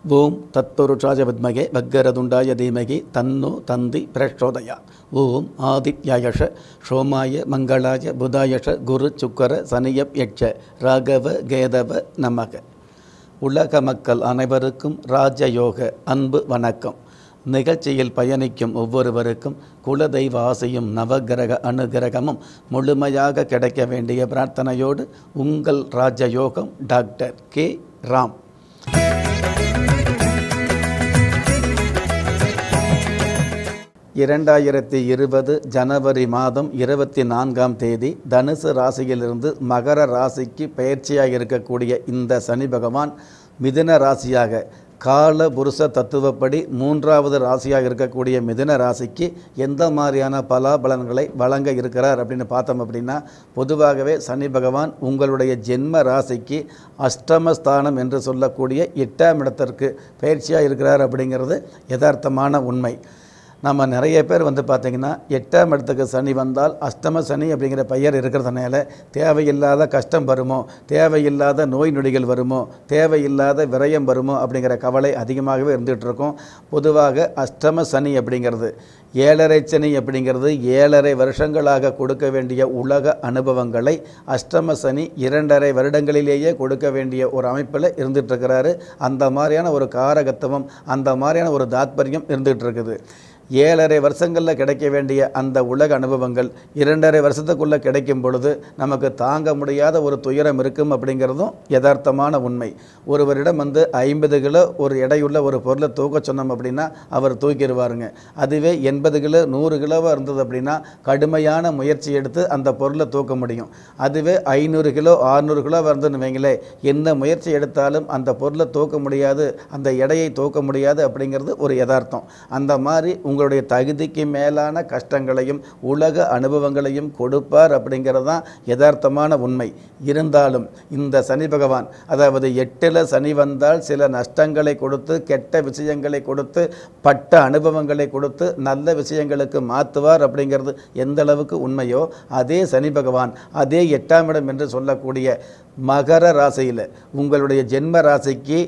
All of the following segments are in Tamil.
ஓம் தத்புருஷாய வித்மகே பக்கரதுண்டாய தீமகி தன்னு தந்தி பிரச்சோதயா ஓம் ஆதித்யாயஷ சோமாய மங்களாய புதாயஷ குரு சுக்கர சனியப் யட்ச ராகவ கேதவ நமக உலக மக்கள் அனைவருக்கும் ராஜயோக அன்பு வணக்கம் நிகழ்ச்சியில் பயணிக்கும் ஒவ்வொருவருக்கும் குலதெய்வ ஆசையும் நவகிரக அனுகிரகமும் முழுமையாக கிடைக்க வேண்டிய பிரார்த்தனையோடு உங்கள் ராஜயோகம் டாக்டர் கே ராம் இரண்டாயிரத்தி இருபது ஜனவரி மாதம் இருபத்தி நான்காம் தேதி தனுசு ராசியிலிருந்து மகர ராசிக்கு பயிற்சியாக இருக்கக்கூடிய இந்த சனி பகவான் மிதுன ராசியாக கால புருஷ தத்துவப்படி மூன்றாவது ராசியாக இருக்கக்கூடிய மிதுன ராசிக்கு எந்த மாதிரியான பலாபலன்களை வழங்க இருக்கிறார் அப்படின்னு பார்த்தோம் அப்படின்னா பொதுவாகவே சனி பகவான் உங்களுடைய ஜென்ம ராசிக்கு அஷ்டமஸ்தானம் என்று சொல்லக்கூடிய எட்டாம் இடத்திற்கு பயிற்சியாக இருக்கிறார் அப்படிங்கிறது யதார்த்தமான உண்மை நம்ம நிறைய பேர் வந்து பார்த்திங்கன்னா எட்டாம் இடத்துக்கு சனி வந்தால் அஷ்டம சனி அப்படிங்கிற பெயர் இருக்கிறதுனால தேவையில்லாத கஷ்டம் வருமோ தேவையில்லாத நோய் நொடிகள் வருமோ தேவையில்லாத விரயம் வருமோ அப்படிங்கிற கவலை அதிகமாகவே இருந்துகிட்டு இருக்கும் பொதுவாக அஷ்டம சனி அப்படிங்கிறது ஏழரை சனி அப்படிங்கிறது ஏழரை வருஷங்களாக கொடுக்க வேண்டிய உலக அனுபவங்களை அஷ்டம சனி இரண்டரை வருடங்களிலேயே கொடுக்க வேண்டிய ஒரு அமைப்பில் இருந்துகிட்டு இருக்கிறாரு அந்த மாதிரியான ஒரு காரகத்துவம் அந்த மாதிரியான ஒரு தாத்பரியம் இருந்துகிட்டு இருக்குது ஏழரை வருஷங்களில் கிடைக்க வேண்டிய அந்த உலக அனுபவங்கள் இரண்டரை வருஷத்துக்குள்ளே கிடைக்கும் பொழுது நமக்கு தாங்க முடியாத ஒரு துயரம் இருக்கும் அப்படிங்கிறதும் யதார்த்தமான உண்மை ஒருவரிடம் வந்து ஐம்பது கிலோ ஒரு எடையுள்ள ஒரு பொருளை தூக்க சொன்னோம் அப்படின்னா அவர் தூக்கிடுவாருங்க அதுவே எண்பது கிலோ நூறு கிலோவாக இருந்தது அப்படின்னா கடுமையான முயற்சி எடுத்து அந்த பொருளை தூக்க முடியும் அதுவே ஐநூறு கிலோ ஆறுநூறு கிலோவாக இருந்ததுன்னு வைங்களேன் என்ன முயற்சி எடுத்தாலும் அந்த பொருளை தூக்க முடியாது அந்த எடையை தூக்க முடியாது அப்படிங்கிறது ஒரு யதார்த்தம் அந்த மாதிரி உங்களுடைய தகுதிக்கு மேலான கஷ்டங்களையும் உலக அனுபவங்களையும் கொடுப்பார் அப்படிங்கிறது தான் யதார்த்தமான உண்மை இருந்தாலும் இந்த சனி பகவான் அதாவது எட்டில் சனி வந்தால் சில நஷ்டங்களை கொடுத்து கெட்ட விஷயங்களை கொடுத்து பட்ட அனுபவங்களை கொடுத்து நல்ல விஷயங்களுக்கு மாற்றுவார் அப்படிங்கிறது எந்த அளவுக்கு உண்மையோ அதே சனி பகவான் அதே எட்டாம் இடம் என்று சொல்லக்கூடிய மகர ராசியில் உங்களுடைய ஜென்ம ராசிக்கு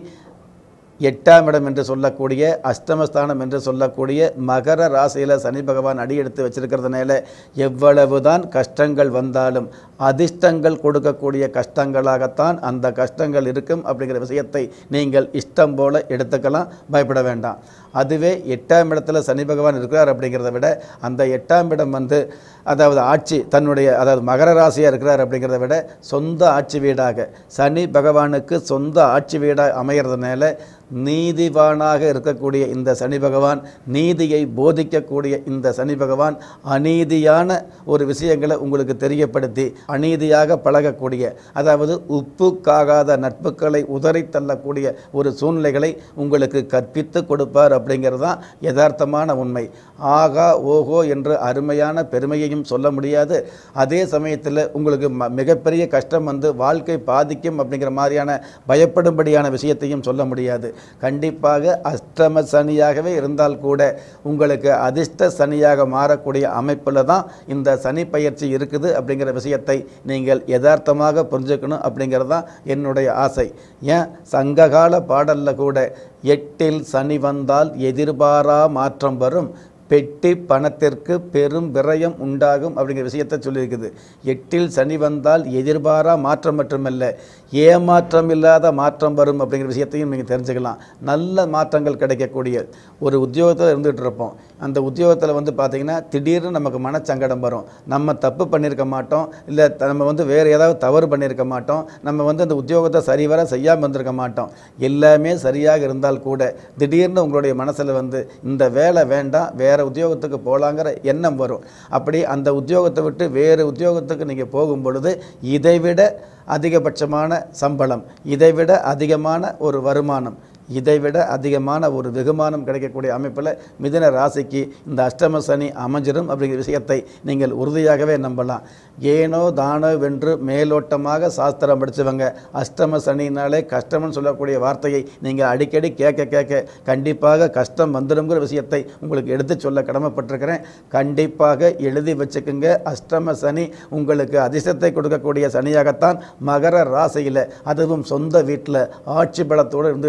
எட்டாம் இடம் என்று சொல்லக்கூடிய அஷ்டமஸ்தானம் என்று சொல்லக்கூடிய மகர ராசியில் சனி பகவான் அடி எடுத்து வச்சிருக்கிறதுனால எவ்வளவுதான் கஷ்டங்கள் வந்தாலும் அதிர்ஷ்டங்கள் கொடுக்கக்கூடிய கஷ்டங்களாகத்தான் அந்த கஷ்டங்கள் இருக்கும் அப்படிங்கிற விஷயத்தை நீங்கள் இஷ்டம் போல எடுத்துக்கலாம் பயப்பட வேண்டாம் அதுவே எட்டாம் இடத்துல சனி பகவான் இருக்கிறார் அப்படிங்கிறத விட அந்த எட்டாம் இடம் வந்து அதாவது ஆட்சி தன்னுடைய அதாவது மகர ராசியாக இருக்கிறார் அப்படிங்கிறத விட சொந்த ஆட்சி வீடாக சனி பகவானுக்கு சொந்த ஆட்சி வீடாக அமைகிறதுனால நீதிவானாக இருக்கக்கூடிய இந்த சனி பகவான் நீதியை போதிக்கக்கூடிய இந்த சனி பகவான் அநீதியான ஒரு விஷயங்களை உங்களுக்கு தெரியப்படுத்தி அநீதியாக பழகக்கூடிய அதாவது உப்புக்காகாத நட்புகளை உதறி தள்ளக்கூடிய ஒரு சூழ்நிலைகளை உங்களுக்கு கற்பித்து கொடுப்பார் அப்படிங்கிறது தான் யதார்த்தமான உண்மை ஆகா ஓஹோ என்று அருமையான பெருமையையும் சொல்ல முடியாது அதே சமயத்தில் உங்களுக்கு ம மிகப்பெரிய கஷ்டம் வந்து வாழ்க்கை பாதிக்கும் அப்படிங்கிற மாதிரியான பயப்படும்படியான விஷயத்தையும் சொல்ல முடியாது கண்டிப்பாக அஷ்டம சனியாகவே இருந்தால் கூட உங்களுக்கு அதிர்ஷ்ட சனியாக மாறக்கூடிய அமைப்பில் தான் இந்த சனி பயிற்சி இருக்குது அப்படிங்கிற விஷயத்தை நீங்கள் யதார்த்தமாக புரிஞ்சுக்கணும் அப்படிங்கிறது தான் என்னுடைய ஆசை ஏன் சங்ககால பாடலில் கூட எட்டில் சனி வந்தால் எதிர்பாரா மாற்றம் வரும் பெட்டி பணத்திற்கு பெரும் விரயம் உண்டாகும் அப்படிங்கிற விஷயத்தை சொல்லியிருக்குது எட்டில் சனி வந்தால் எதிர்பாரா மாற்றம் மட்டுமல்ல ஏமாற்றம் இல்லாத மாற்றம் வரும் அப்படிங்கிற விஷயத்தையும் நீங்கள் தெரிஞ்சுக்கலாம் நல்ல மாற்றங்கள் கிடைக்கக்கூடிய ஒரு உத்தியோகத்தில் இருந்துகிட்டு இருப்போம் அந்த உத்தியோகத்தில் வந்து பார்த்திங்கன்னா திடீர்னு நமக்கு மனச்சங்கடம் வரும் நம்ம தப்பு பண்ணியிருக்க மாட்டோம் இல்லை நம்ம வந்து வேறு ஏதாவது தவறு பண்ணியிருக்க மாட்டோம் நம்ம வந்து அந்த உத்தியோகத்தை சரிவர செய்யாமல் வந்திருக்க மாட்டோம் எல்லாமே சரியாக இருந்தால் கூட திடீர்னு உங்களுடைய மனசில் வந்து இந்த வேலை வேண்டாம் வேறு உத்தியோகத்துக்கு போகலாங்கிற எண்ணம் வரும் அப்படி அந்த உத்தியோகத்தை விட்டு வேறு உத்தியோகத்துக்கு நீங்கள் போகும் பொழுது இதைவிட அதிகபட்சமான சம்பளம் இதைவிட அதிகமான ஒரு வருமானம் இதைவிட அதிகமான ஒரு வெகுமானம் கிடைக்கக்கூடிய அமைப்பில் மிதுன ராசிக்கு இந்த அஷ்டம சனி அமைஞ்சிரும் அப்படிங்கிற விஷயத்தை நீங்கள் உறுதியாகவே நம்பலாம் ஏனோ தானோ வென்று மேலோட்டமாக சாஸ்திரம் படித்தவங்க அஷ்டம சனினாலே கஷ்டம்னு சொல்லக்கூடிய வார்த்தையை நீங்கள் அடிக்கடி கேட்க கேட்க கண்டிப்பாக கஷ்டம் வந்துடுங்கிற விஷயத்தை உங்களுக்கு எடுத்து சொல்ல கடமைப்பட்டிருக்கிறேன் கண்டிப்பாக எழுதி வச்சுக்குங்க அஷ்டம சனி உங்களுக்கு அதிர்ஷ்டத்தை கொடுக்கக்கூடிய சனியாகத்தான் மகர ராசியில் அதுவும் சொந்த வீட்டில் ஆட்சி பலத்தோடு இருந்துகிட்டு இருக்கிறாருங்க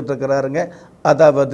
பாருங்கள் அதாவது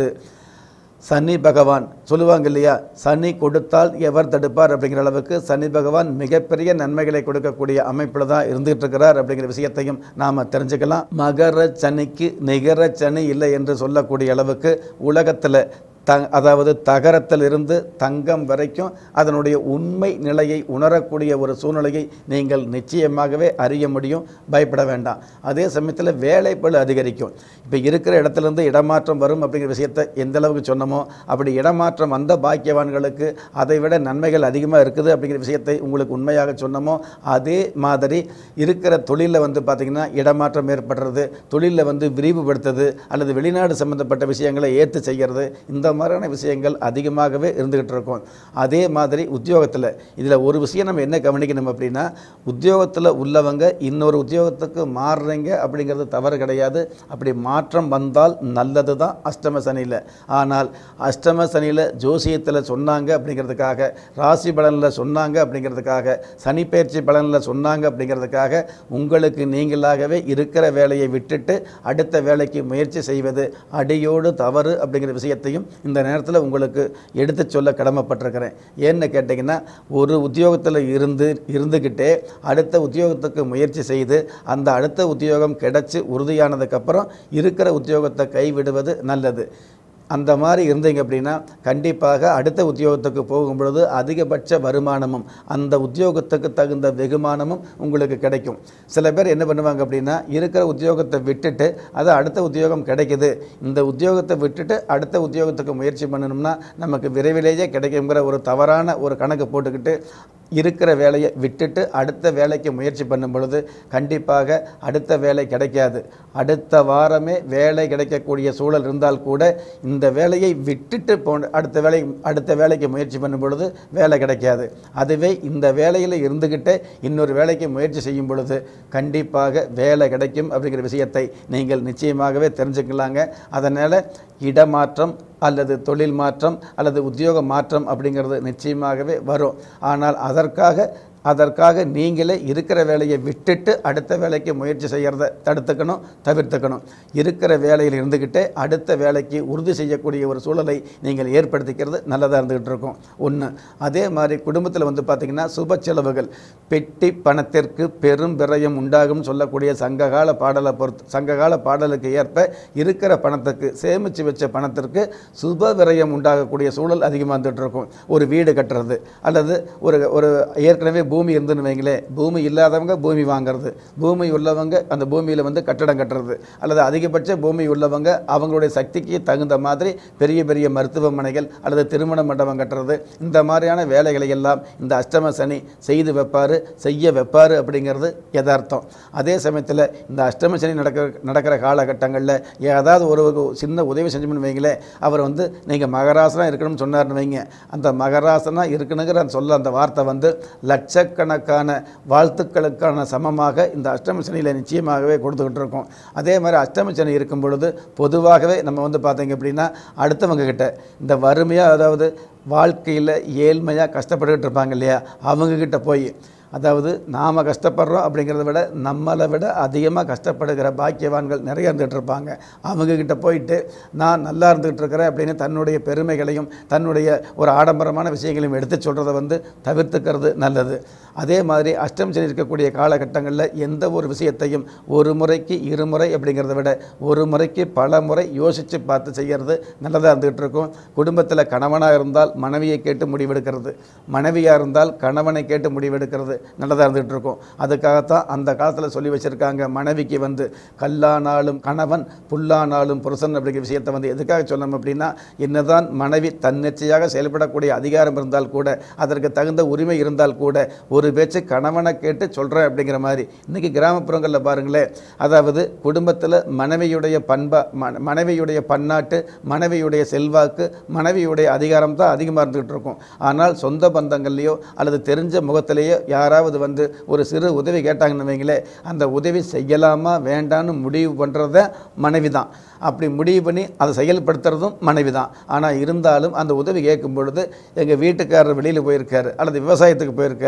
சனி பகவான் சொல்லுவாங்க இல்லையா சனி கொடுத்தால் எவர் தடுப்பார் அப்படிங்கிற அளவுக்கு சனி பகவான் மிகப்பெரிய நன்மைகளை கொடுக்கக்கூடிய அமைப்பில் தான் இருந்துகிட்டு இருக்கிறார் அப்படிங்கிற விஷயத்தையும் நாம் தெரிஞ்சுக்கலாம் மகர சனிக்கு நிகர சனி இல்லை என்று சொல்லக்கூடிய அளவுக்கு உலகத்தில் த அதாவது தகரத்திலிருந்து தங்கம் வரைக்கும் அதனுடைய உண்மை நிலையை உணரக்கூடிய ஒரு சூழ்நிலையை நீங்கள் நிச்சயமாகவே அறிய முடியும் பயப்பட வேண்டாம் அதே சமயத்தில் வேலைப்பளு அதிகரிக்கும் இப்போ இருக்கிற இடத்துலேருந்து இடமாற்றம் வரும் அப்படிங்கிற விஷயத்தை எந்த அளவுக்கு சொன்னமோ அப்படி இடமாற்றம் வந்த பாக்கியவான்களுக்கு அதை விட நன்மைகள் அதிகமாக இருக்குது அப்படிங்கிற விஷயத்தை உங்களுக்கு உண்மையாக சொன்னமோ அதே மாதிரி இருக்கிற தொழிலில் வந்து பார்த்திங்கன்னா இடமாற்றம் ஏற்படுறது தொழிலில் வந்து விரிவுபடுத்துறது அல்லது வெளிநாடு சம்மந்தப்பட்ட விஷயங்களை ஏற்று செய்கிறது இந்த மாதிரியான விஷயங்கள் அதிகமாகவே இருந்துகிட்டு இருக்கும் அதே மாதிரி உத்தியோகத்தில் இதில் ஒரு விஷயம் நம்ம என்ன கவனிக்கணும் அப்படின்னா உத்தியோகத்தில் உள்ளவங்க இன்னொரு உத்தியோகத்துக்கு மாறுறீங்க அப்படிங்கிறது தவறு கிடையாது அப்படி மாற்றம் வந்தால் நல்லது தான் அஷ்டம சனியில் ஆனால் அஷ்டம சனியில் ஜோசியத்தில் சொன்னாங்க அப்படிங்கிறதுக்காக ராசி பலனில் சொன்னாங்க அப்படிங்கிறதுக்காக சனிப்பெயர்ச்சி பலனில் சொன்னாங்க அப்படிங்கிறதுக்காக உங்களுக்கு நீங்களாகவே இருக்கிற வேலையை விட்டுட்டு அடுத்த வேலைக்கு முயற்சி செய்வது அடியோடு தவறு அப்படிங்கிற விஷயத்தையும் இந்த நேரத்தில் உங்களுக்கு எடுத்து சொல்ல கடமைப்பட்டிருக்கிறேன் ஏன்னு கேட்டிங்கன்னா ஒரு உத்தியோகத்தில் இருந்து இருந்துக்கிட்டே அடுத்த உத்தியோகத்துக்கு முயற்சி செய்து அந்த அடுத்த உத்தியோகம் கிடைச்சி உறுதியானதுக்கப்புறம் இருக்கிற உத்தியோகத்தை கைவிடுவது நல்லது அந்த மாதிரி இருந்தீங்க அப்படின்னா கண்டிப்பாக அடுத்த உத்தியோகத்துக்கு போகும் பொழுது அதிகபட்ச வருமானமும் அந்த உத்தியோகத்துக்கு தகுந்த வெகுமானமும் உங்களுக்கு கிடைக்கும் சில பேர் என்ன பண்ணுவாங்க அப்படின்னா இருக்கிற உத்தியோகத்தை விட்டுட்டு அது அடுத்த உத்தியோகம் கிடைக்குது இந்த உத்தியோகத்தை விட்டுட்டு அடுத்த உத்தியோகத்துக்கு முயற்சி பண்ணணும்னா நமக்கு விரைவிலேயே கிடைக்குங்கிற ஒரு தவறான ஒரு கணக்கு போட்டுக்கிட்டு இருக்கிற வேலையை விட்டுட்டு அடுத்த வேலைக்கு முயற்சி பண்ணும் பொழுது கண்டிப்பாக அடுத்த வேலை கிடைக்காது அடுத்த வாரமே வேலை கிடைக்கக்கூடிய சூழல் இருந்தால் கூட இந்த வேலையை விட்டுட்டு போன அடுத்த வேலை அடுத்த வேலைக்கு முயற்சி பண்ணும் பொழுது வேலை கிடைக்காது அதுவே இந்த வேலையில் இருந்துக்கிட்டே இன்னொரு வேலைக்கு முயற்சி செய்யும் பொழுது கண்டிப்பாக வேலை கிடைக்கும் அப்படிங்கிற விஷயத்தை நீங்கள் நிச்சயமாகவே தெரிஞ்சுக்கலாங்க அதனால் இடமாற்றம் அல்லது தொழில் மாற்றம் அல்லது உத்தியோக மாற்றம் அப்படிங்கிறது நிச்சயமாகவே வரும் ஆனால் அதற்காக அதற்காக நீங்களே இருக்கிற வேலையை விட்டுட்டு அடுத்த வேலைக்கு முயற்சி செய்கிறத தடுத்துக்கணும் தவிர்த்துக்கணும் இருக்கிற வேலையில் இருந்துக்கிட்டே அடுத்த வேலைக்கு உறுதி செய்யக்கூடிய ஒரு சூழலை நீங்கள் ஏற்படுத்திக்கிறது நல்லதாக இருந்துகிட்டு இருக்கும் ஒன்று அதே மாதிரி குடும்பத்தில் வந்து பார்த்திங்கன்னா சுப செலவுகள் பெட்டி பணத்திற்கு பெரும் விரயம் உண்டாகும் சொல்லக்கூடிய சங்ககால பாடலை பொறுத்து சங்ககால பாடலுக்கு ஏற்ப இருக்கிற பணத்துக்கு சேமித்து வச்ச பணத்திற்கு சுப விரயம் உண்டாகக்கூடிய சூழல் அதிகமாக இருந்துகிட்டு இருக்கும் ஒரு வீடு கட்டுறது அல்லது ஒரு ஒரு ஏற்கனவே பூமி இருந்துன்னு வைங்களேன் பூமி இல்லாதவங்க பூமி வாங்குறது பூமி உள்ளவங்க அந்த பூமியில் வந்து கட்டடம் கட்டுறது அல்லது அதிகபட்ச பூமி உள்ளவங்க அவங்களுடைய சக்திக்கு தகுந்த மாதிரி பெரிய பெரிய மருத்துவமனைகள் அல்லது திருமண மண்டபம் கட்டுறது இந்த மாதிரியான வேலைகளை எல்லாம் இந்த அஷ்டம சனி செய்து வைப்பார் செய்ய வைப்பார் அப்படிங்கிறது யதார்த்தம் அதே சமயத்தில் இந்த அஷ்டம சனி நடக்கிற நடக்கிற காலகட்டங்களில் ஏதாவது ஒரு ஒரு சின்ன உதவி செஞ்சோம்னு வைங்களேன் அவர் வந்து நீங்கள் மகராசனாக இருக்கணும்னு சொன்னார்னு வைங்க அந்த மகராசனாக இருக்கணுங்கிற அந்த சொல்ல அந்த வார்த்தை வந்து லட்சக்கணக்கான வாழ்த்துக்களுக்கான சமமாக இந்த அஷ்டம சனியில் நிச்சயமாகவே கொடுத்துக்கிட்டு இருக்கோம் அதே மாதிரி அஷ்டம சனி இருக்கும் பொழுது பொதுவாகவே நம்ம வந்து பார்த்தீங்க அப்படின்னா அடுத்தவங்க கிட்ட இந்த வறுமையாக அதாவது வாழ்க்கையில் ஏழ்மையாக கஷ்டப்பட்டுக்கிட்டு இருப்பாங்க இல்லையா அவங்கக்கிட்ட போய் அதாவது நாம் கஷ்டப்படுறோம் அப்படிங்கிறத விட நம்மளை விட அதிகமாக கஷ்டப்படுகிற பாக்கியவான்கள் நிறைய இருந்துகிட்டு இருப்பாங்க அவங்கக்கிட்ட போயிட்டு நான் நல்லா இருந்துகிட்டு இருக்கிறேன் அப்படின்னு தன்னுடைய பெருமைகளையும் தன்னுடைய ஒரு ஆடம்பரமான விஷயங்களையும் எடுத்து சொல்கிறத வந்து தவிர்த்துக்கிறது நல்லது அதே மாதிரி அஷ்டம் சனி இருக்கக்கூடிய காலகட்டங்களில் எந்த ஒரு விஷயத்தையும் ஒரு முறைக்கு இருமுறை அப்படிங்கிறத விட ஒரு முறைக்கு பல முறை யோசித்து பார்த்து செய்கிறது நல்லதாக இருந்துகிட்டு இருக்கும் குடும்பத்தில் கணவனாக இருந்தால் மனைவியை கேட்டு முடிவெடுக்கிறது மனைவியாக இருந்தால் கணவனை கேட்டு முடிவெடுக்கிறது நல்லதாக இருந்துகிட்டு இருக்கும் அதுக்காகத்தான் அந்த காலத்தில் சொல்லி வச்சுருக்காங்க மனைவிக்கு வந்து கல்லானாலும் கணவன் புல்லானாலும் புருஷன் அப்படிங்கிற விஷயத்தை வந்து எதுக்காக சொல்லணும் அப்படின்னா என்னதான் மனைவி தன்னிச்சையாக செயல்படக்கூடிய அதிகாரம் இருந்தால் கூட அதற்கு தகுந்த உரிமை இருந்தால் கூட ஒரு பேச்சு கணவனை கேட்டு சொல்கிறேன் அப்படிங்கிற மாதிரி இன்றைக்கி கிராமப்புறங்களில் பாருங்களேன் அதாவது குடும்பத்தில் மனைவியுடைய பண்பா மன- மனைவியுடைய பன்னாட்டு மனைவியுடைய செல்வாக்கு மனைவியுடைய அதிகாரம் தான் அதிகமாக இருந்துகிட்டு இருக்கும் ஆனால் சொந்த பந்தங்கள்லையோ அல்லது தெரிஞ்ச முகத்திலேயோ யாராவது வந்து ஒரு சிறு உதவி கேட்டாங்கன்னு வைங்களேன் அந்த உதவி செய்யலாமா வேண்டான்னு முடிவு பண்ணுறத மனைவி தான் அப்படி முடிவு பண்ணி அதை செயல்படுத்துறதும் மனைவி தான் ஆனால் இருந்தாலும் அந்த உதவி கேட்கும் பொழுது எங்கள் வீட்டுக்காரர் வெளியில் போயிருக்காரு அல்லது விவசாயத்துக்கு போயிருக்காரு அல்லது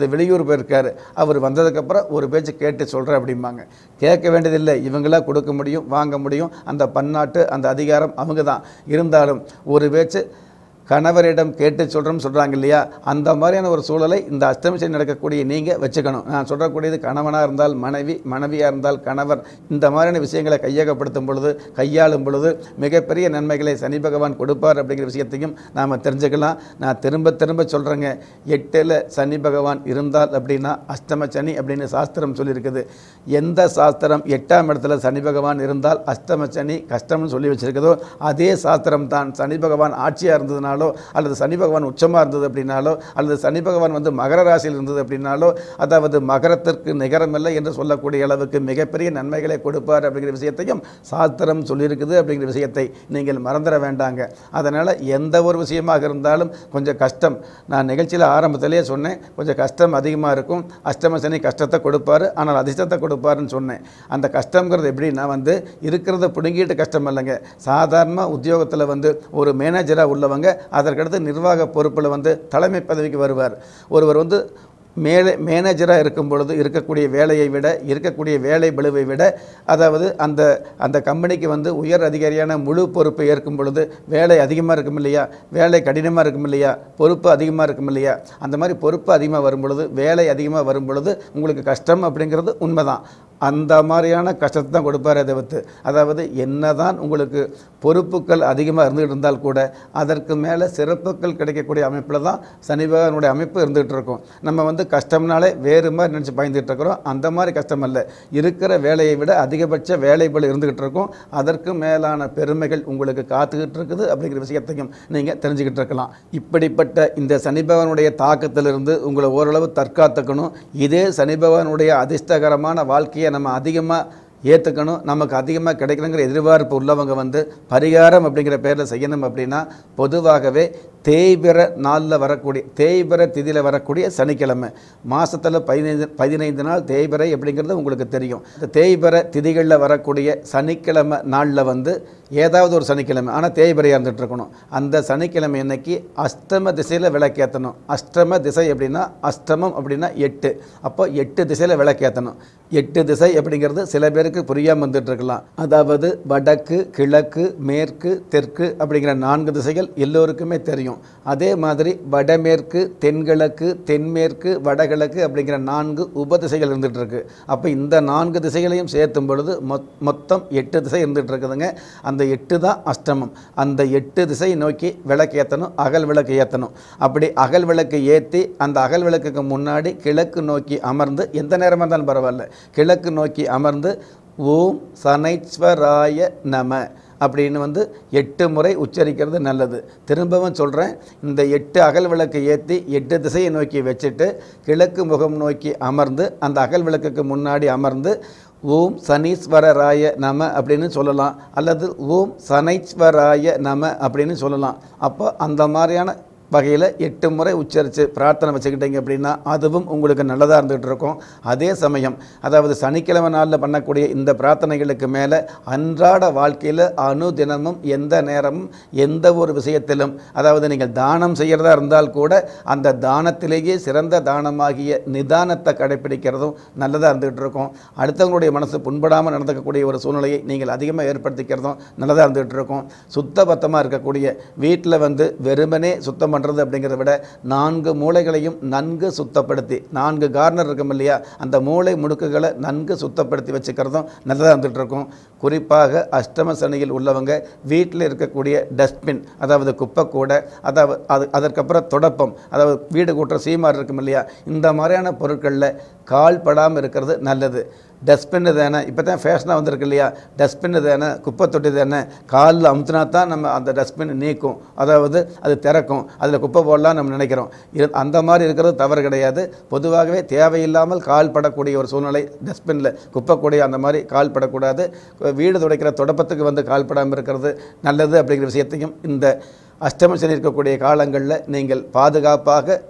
அல்லது வெளியூர் போயிருக்காரு அவர் வந்ததுக்கப்புறம் ஒரு பேச்சு கேட்டு சொல்கிறேன் அப்படிம்பாங்க கேட்க வேண்டியதில்லை இவங்களா கொடுக்க முடியும் வாங்க முடியும் அந்த பன்னாட்டு அந்த அதிகாரம் அவங்க தான் இருந்தாலும் ஒரு பேச்சு கணவரிடம் கேட்டு சொல்கிறோம் சொல்கிறாங்க இல்லையா அந்த மாதிரியான ஒரு சூழலை இந்த அஷ்டமி சனி நடக்கக்கூடிய நீங்கள் வச்சுக்கணும் நான் சொல்லக்கூடியது கணவனாக இருந்தால் மனைவி மனைவியாக இருந்தால் கணவர் இந்த மாதிரியான விஷயங்களை கையகப்படுத்தும் பொழுது கையாளும் பொழுது மிகப்பெரிய நன்மைகளை சனி பகவான் கொடுப்பார் அப்படிங்கிற விஷயத்தையும் நாம் தெரிஞ்சுக்கலாம் நான் திரும்ப திரும்ப சொல்கிறேங்க எட்டில் சனி பகவான் இருந்தால் அப்படின்னா அஷ்டம சனி அப்படின்னு சாஸ்திரம் சொல்லியிருக்குது எந்த சாஸ்திரம் எட்டாம் இடத்துல சனி பகவான் இருந்தால் அஷ்டம சனி கஷ்டம்னு சொல்லி வச்சிருக்குதோ அதே சாஸ்திரம் தான் சனி பகவான் ஆட்சியாக இருந்ததுனாலோ அல்லது சனி பகவான் உச்சமாக இருந்தது அப்படின்னாலோ அல்லது சனி பகவான் வந்து மகர ராசியில் இருந்தது அப்படின்னாலோ அதாவது மகரத்திற்கு நிகரமில்லை என்று சொல்லக்கூடிய அளவுக்கு மிகப்பெரிய நன்மைகளை கொடுப்பார் அப்படிங்கிற விஷயத்தையும் சாஸ்திரம் சொல்லியிருக்குது அப்படிங்கிற விஷயத்தை நீங்கள் மறந்துட வேண்டாங்க அதனால் எந்த ஒரு விஷயமாக இருந்தாலும் கொஞ்சம் கஷ்டம் நான் நிகழ்ச்சியில் ஆரம்பத்திலேயே சொன்னேன் கொஞ்சம் கஷ்டம் அதிகமாக இருக்கும் அஷ்டம சனி கஷ்டத்தை கொடுப்பாரு ஆனால் அதிர்ஷ்டத்தை கொடுப்பாருன்னு சொன்னேன் அந்த கஷ்டங்கிறது எப்படின்னா வந்து இருக்கிறத பிடுங்கிட்டு கஷ்டம் இல்லைங்க சாதாரண உத்தியோகத்தில் வந்து ஒரு மேனேஜராக உள்ளவங்க அதற்கடுத்து நிர்வாக பொறுப்பில் வந்து தலைமை பதவிக்கு வருவார் ஒருவர் வந்து மேலே மேனேஜராக இருக்கும் பொழுது இருக்கக்கூடிய வேலையை விட இருக்கக்கூடிய வேலை பளுவை விட அதாவது அந்த அந்த கம்பெனிக்கு வந்து உயர் அதிகாரியான முழு பொறுப்பை ஏற்கும் பொழுது வேலை அதிகமாக இருக்கும் இல்லையா வேலை கடினமாக இருக்கும் இல்லையா பொறுப்பு அதிகமாக இருக்கும் இல்லையா அந்த மாதிரி பொறுப்பு அதிகமாக வரும் பொழுது வேலை அதிகமாக வரும் பொழுது உங்களுக்கு கஷ்டம் அப்படிங்கிறது உண்மைதான் அந்த மாதிரியான கஷ்டத்தை தான் கொடுப்பாரே தவிர்த்து அதாவது என்னதான் உங்களுக்கு பொறுப்புகள் அதிகமாக இருந்துகிட்டு இருந்தால் கூட அதற்கு மேலே சிறப்புகள் கிடைக்கக்கூடிய அமைப்பில் தான் சனி பகவானுடைய அமைப்பு இருந்துகிட்டு இருக்கும் நம்ம வந்து கஷ்டம்னாலே வேறு மாதிரி நினச்சி பயந்துகிட்டு இருக்கிறோம் அந்த மாதிரி கஷ்டம் அல்ல இருக்கிற வேலையை விட அதிகபட்ச வேலை பளு இருந்துகிட்டு இருக்கும் அதற்கு மேலான பெருமைகள் உங்களுக்கு காத்துக்கிட்டு இருக்குது அப்படிங்கிற விஷயத்தையும் நீங்கள் தெரிஞ்சுக்கிட்டு இருக்கலாம் இப்படிப்பட்ட இந்த சனி பகவானுடைய தாக்கத்திலிருந்து உங்களை ஓரளவு தற்காத்துக்கணும் இதே சனி பகவானுடைய அதிர்ஷ்டகரமான வாழ்க்கையை நம்ம அதிகமாக ஏற்றுக்கணும் நமக்கு அதிகமாக கிடைக்கணுங்கிற எதிர்பார்ப்பு உள்ளவங்க வந்து பரிகாரம் அப்படிங்கிற பேரில் செய்யணும் அப்படின்னா பொதுவாகவே தேய்பிற நாளில் வரக்கூடிய தேய்பிற திதியில் வரக்கூடிய சனிக்கிழமை மாதத்தில் பதினைந்து பதினைந்து நாள் தேய்பிறை அப்படிங்கிறது உங்களுக்கு தெரியும் இந்த தேய்பிற திதிகளில் வரக்கூடிய சனிக்கிழமை நாளில் வந்து ஏதாவது ஒரு சனிக்கிழமை ஆனால் தேய்பிறையாக இருந்துட்டு இருக்கணும் அந்த சனிக்கிழமை அன்னைக்கு அஷ்டம திசையில் விளக்கேற்றணும் அஷ்டம திசை அப்படின்னா அஷ்டமம் அப்படின்னா எட்டு அப்போ எட்டு திசையில் விளக்கேற்றணும் எட்டு திசை அப்படிங்கிறது சில பேருக்கு புரியாமல் வந்துட்டு இருக்கலாம் அதாவது வடக்கு கிழக்கு மேற்கு தெற்கு அப்படிங்கிற நான்கு திசைகள் எல்லோருக்குமே தெரியும் அதே மாதிரி வடமேற்கு தென்கிழக்கு தென்மேற்கு வடகிழக்கு அப்படிங்கிற நான்கு உபதிசைகள் இருந்துட்டு இருக்கு அப்போ இந்த நான்கு திசைகளையும் சேர்த்தும் பொழுது மொத் மொத்தம் எட்டு திசை இருந்துட்டு இருக்குதுங்க அந்த எட்டு தான் அஷ்டமம் அந்த எட்டு திசை நோக்கி விளக்கு ஏற்றணும் அகல் விளக்கு ஏற்றணும் அப்படி அகல் விளக்கு ஏற்றி அந்த அகல் விளக்குக்கு முன்னாடி கிழக்கு நோக்கி அமர்ந்து எந்த நேரமாக இருந்தாலும் பரவாயில்ல கிழக்கு நோக்கி அமர்ந்து ஓம் சனைஸ்வராய நம அப்படின்னு வந்து எட்டு முறை உச்சரிக்கிறது நல்லது திரும்பவும் சொல்கிறேன் இந்த எட்டு அகல் விளக்கு ஏற்றி எட்டு திசையை நோக்கி வச்சுட்டு கிழக்கு முகம் நோக்கி அமர்ந்து அந்த அகல் விளக்குக்கு முன்னாடி அமர்ந்து ஓம் சனீஸ்வரராய நம அப்படின்னு சொல்லலாம் அல்லது ஓம் சனைஸ்வராய நம அப்படின்னு சொல்லலாம் அப்போ அந்த மாதிரியான வகையில் எட்டு முறை உச்சரித்து பிரார்த்தனை வச்சுக்கிட்டீங்க அப்படின்னா அதுவும் உங்களுக்கு நல்லதாக இருந்துகிட்டு இருக்கும் அதே சமயம் அதாவது சனிக்கிழமை நாளில் பண்ணக்கூடிய இந்த பிரார்த்தனைகளுக்கு மேலே அன்றாட வாழ்க்கையில் அனுதினமும் எந்த நேரமும் எந்த ஒரு விஷயத்திலும் அதாவது நீங்கள் தானம் செய்கிறதா இருந்தால் கூட அந்த தானத்திலேயே சிறந்த தானமாகிய நிதானத்தை கடைப்பிடிக்கிறதும் நல்லதாக இருந்துகிட்டு இருக்கும் அடுத்தவங்களுடைய மனசு புண்படாமல் நடந்துக்கக்கூடிய ஒரு சூழ்நிலையை நீங்கள் அதிகமாக ஏற்படுத்திக்கிறதும் நல்லதாக இருந்துகிட்டு இருக்கும் சுத்தபத்தமாக இருக்கக்கூடிய வீட்டில் வந்து வெறுமனே சுத்தம் பண்ணுறது அப்படிங்கிறத விட நான்கு மூளைகளையும் நன்கு சுத்தப்படுத்தி நான்கு கார்னர் இருக்கும் இல்லையா அந்த மூளை முடுக்குகளை நன்கு சுத்தப்படுத்தி வச்சுக்கிறதும் நல்லதாக இருந்துகிட்டு இருக்கும் குறிப்பாக அஷ்டம சனியில் உள்ளவங்க வீட்டில் இருக்கக்கூடிய டஸ்ட்பின் அதாவது குப்பைக்கூடை அதாவது அது அதற்கப்புறம் தொடப்பம் அதாவது வீடு கூட்டுற சீமார் இருக்கும் இல்லையா இந்த மாதிரியான பொருட்களில் கால் படாமல் இருக்கிறது நல்லது டஸ்ட்பின்னு தானே இப்போ தான் ஃபேஷனாக வந்திருக்கு இல்லையா டஸ்ட்பின்னு தானே குப்பை தொட்டி தானே காலில் அமுத்தினா தான் நம்ம அந்த டஸ்ட்பின் நீக்கும் அதாவது அது திறக்கும் அதில் குப்பை போடலாம் நம்ம நினைக்கிறோம் இரு அந்த மாதிரி இருக்கிறது தவறு கிடையாது பொதுவாகவே தேவையில்லாமல் கால் படக்கூடிய ஒரு சூழ்நிலை டஸ்ட்பினில் குப்பை கூடிய அந்த மாதிரி கால் படக்கூடாது வீடு துடைக்கிற தொடப்பத்துக்கு வந்து கால் படாமல் இருக்கிறது நல்லது அப்படிங்கிற விஷயத்தையும் இந்த அஷ்டம சனி இருக்கக்கூடிய காலங்களில் நீங்கள் பாதுகாப்பாக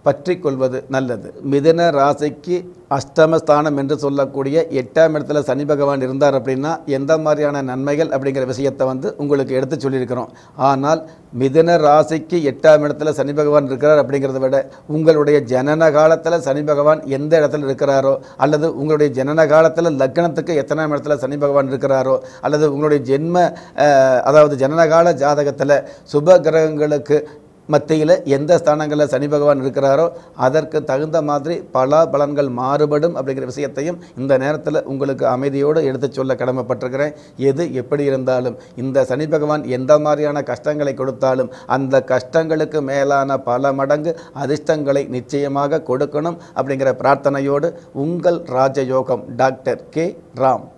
பற்றி கொள்வது நல்லது மிதுன ராசிக்கு அஷ்டமஸ்தானம் என்று சொல்லக்கூடிய எட்டாம் இடத்துல சனி பகவான் இருந்தார் அப்படின்னா எந்த மாதிரியான நன்மைகள் அப்படிங்கிற விஷயத்தை வந்து உங்களுக்கு எடுத்து சொல்லியிருக்கிறோம் ஆனால் மிதுன ராசிக்கு எட்டாம் இடத்துல சனி பகவான் இருக்கிறார் அப்படிங்கிறத விட உங்களுடைய ஜனன காலத்தில் சனி பகவான் எந்த இடத்துல இருக்கிறாரோ அல்லது உங்களுடைய ஜனன காலத்தில் லக்னத்துக்கு எத்தனாம் இடத்துல சனி பகவான் இருக்கிறாரோ அல்லது உங்களுடைய ஜென்ம அஹ், அதாவது ஜனனகால ஜாதகத்தில் சுப கிரகங்களுக்கு மத்தியில் எந்த ஸ்தானங்களில் சனி பகவான் இருக்கிறாரோ அதற்கு தகுந்த மாதிரி பல பலன்கள் மாறுபடும் அப்படிங்கிற விஷயத்தையும் இந்த நேரத்தில் உங்களுக்கு அமைதியோடு எடுத்துச் சொல்ல கடமைப்பட்டிருக்கிறேன் எது எப்படி இருந்தாலும் இந்த சனி பகவான் எந்த மாதிரியான கஷ்டங்களை கொடுத்தாலும் அந்த கஷ்டங்களுக்கு மேலான பல மடங்கு அதிர்ஷ்டங்களை நிச்சயமாக கொடுக்கணும் அப்படிங்கிற பிரார்த்தனையோடு உங்கள் ராஜயோகம் டாக்டர் கே ராம்